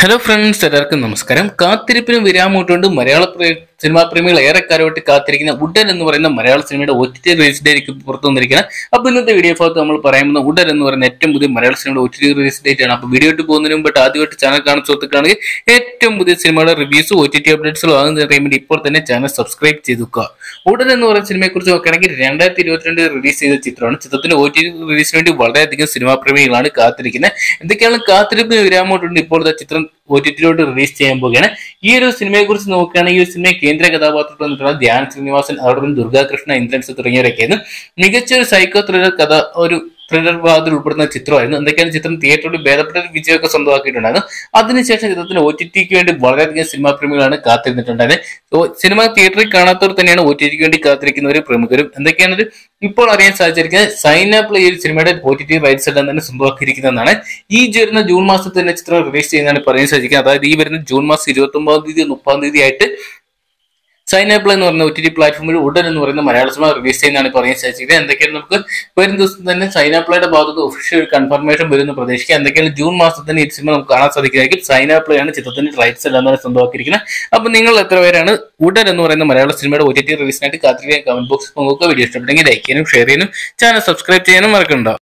hello friends എല്ലാവർക്കും നമസ്കാരം കാത്തിരിപ്പിന് വിരാമോട്ടുകൊണ്ട് മലയാള പ്രേ- സിനിമാ പ്രേമികൾ ഏറെക്കാലമായിട്ട് കാത്തിരിക്കുന്ന ഉഡൻ എന്ന് പറയുന്ന മലയാള സിനിമയുടെ O T T release date പുറത്തു വന്നിരിക്കുന്നത് അപ്പൊ ഇന്നത്തെ വീഡിയോ ഭാഗത്ത് നമ്മൾ പറയുന്ന ഉഡൻ എന്ന് പറയുന്ന ഏറ്റവും പുതിയ മലയാള സിനിമയുടെ O T T release date ആണ് അപ്പൊ വീഡിയോ ഇട്ട് പോകുന്നതിന് മുമ്പ് ആദ്യമായിട്ട് ചാനൽ കാണുന്ന സുഹൃത്തുക്കളാണെങ്കിൽ ഏറ്റവും പുതിയ സിനിമയുടെ റിവ്യൂസും ഒ ടി ടി അപ്ഡേറ്റ്സും ആകുന്ന അറിയാൻ വേണ്ടി ഇപ്പോൾ തന്നെ ചാനൽ സബ്സ്ക്രൈബ് ചെയ്ത് വെക്കുക ഉടൻ എന്ന് പറയുന്ന സിനിമയെ കുറിച്ച് നോക്കുകയാണെങ്കിൽ രണ്ടായിരത്തി ഇരുപത്തിരണ്ട് റിലീസ് ചെയ്ത ചിത്രമാണ് ചിത്രത്തിന്റെ ഒ ടി റിലീസിന് വേണ്ടി വളരെയധികം സിനിമാ പ്രേമികളാണ് കാത്തിരിക്കുന്നത് എന്തൊക്കെയാണ് കാത്തിരിപ്പിന് വിരാമോട്ടുണ്ട് ഇപ്പോൾ ദാ ചിത്രം ഒ ടി ടിയിലോട്ട് റിലീസ് ചെയ്യാൻ പോവുകയാണ് ഈ ഒരു സിനിമയെ കുറിച്ച് നോക്കുകയാണെങ്കിൽ ഈ ഒരു സിനിമയെ കേന്ദ്ര കഥാപാത്രത്തിൽ വന്നിട്ടുള്ള ധ്യാൻ ശ്രീനിവാസൻ അതോടൊപ്പം ദുർഗാകൃഷ്ണ ഇന്ദ്രൻസ് തുടങ്ങിയവരൊക്കെയായിരുന്നു മികച്ച ഒരു സൈക്കോ ത്രില്ലർ കഥ ഒരു ത്രില്ലർ ഭാഗത്തിൽ ഉൾപ്പെടുന്ന ചിത്രമായിരുന്നു എന്തൊക്കെയാണ് ചിത്രം തിയേറ്ററിൽ ഭേദപ്പെട്ട ഒരു വിജയമൊക്കെ സ്വന്തമാക്കിയിട്ടുണ്ടായിരുന്നു അതിനുശേഷം ചിത്രത്തിന് ഒ ടി ടിക്ക് വേണ്ടി വളരെയധികം സിനിമാ പ്രേമികളാണ് കാത്തിരുന്നിട്ടുണ്ടായിരുന്നത് ഓ, സിനിമ തിയേറ്ററിൽ കാണാത്തവർ തന്നെയാണ് ഒ ടി ടിക്ക് വേണ്ടി കാത്തിരിക്കുന്നവർ പ്രമുഖരും എന്തൊക്കെയാണ് ഇത് ഇപ്പോൾ അറിയാൻ സാധിച്ചിരിക്കുന്നത് സൈൻ അപ്പ് ഈ ഒരു സിനിമയുടെ ഒ ടി ടി റൈറ്റ്സ് എല്ലാം തന്നെ സ്വന്തമാക്കിയിരിക്കുന്നതാണ് ഈ വരുന്ന ജൂൺ മാസത്തിൽ തന്നെ ചിത്രം റിലീസ് ചെയ്യുന്നതാണ് പറയാൻ സാധിക്കുന്നത് അതായത് ഈ വരുന്ന ജൂൺ മാസം ഇരുപത്തി ഒമ്പതാം തീയതി മുപ്പതാം തീയതി ആയിട്ട് സൈൻ അപ്പ് എന്ന് പറയുന്ന ഒ ടി ടി പ്ലാറ്റ്ഫോമിൽ ഉടൻ എന്ന് പറയുന്ന മലയാള സിനിമ റിലീസ് ചെയ്യുന്നതാണ് പറയാൻ സാധിച്ചത് എന്തൊക്കെയാണ് നമുക്ക് വരും ദിവസം തന്നെ സൈൻ അപ്ലൈയുടെ ഭാഗത്ത് ഒഫീഷ്യൽ കൺഫർമേഷൻ വരുന്ന പ്രതീക്ഷിക്കുക എന്തൊക്കെയാണ് ജൂൺ മാസത്തിൽ തന്നെ ഈ സിനിമ നമുക്ക് കാണാൻ സാധിക്കുന്നതായിരിക്കും സൈൻ അപ്ലൈ ആണ് ചിത്രത്തിന്റെ റൈറ്റ്സ് എല്ലാം തന്നെ സ്വന്തമാക്കിയിരിക്കുന്നത് അപ്പൊ നിങ്ങൾ എത്ര പേരാണ് ഉടൻ എന്ന് പറയുന്ന മലയാള സിനിമയുടെ ഒ ടി ടി റിലീസിനായിട്ട് കാത്തിരിക്കാൻ കമന്റ് ബോക്സിൽ നോക്കുക വീഡിയോ ഇഷ്ടപ്പെട്ടെങ്കിൽ ലൈക്ക് ചെയ്യാനും ഷെയർ ചെയ്യാനും ചാനൽ സബ്സ്ക്രൈബ് ചെയ്യാനും മറക്കണ്ട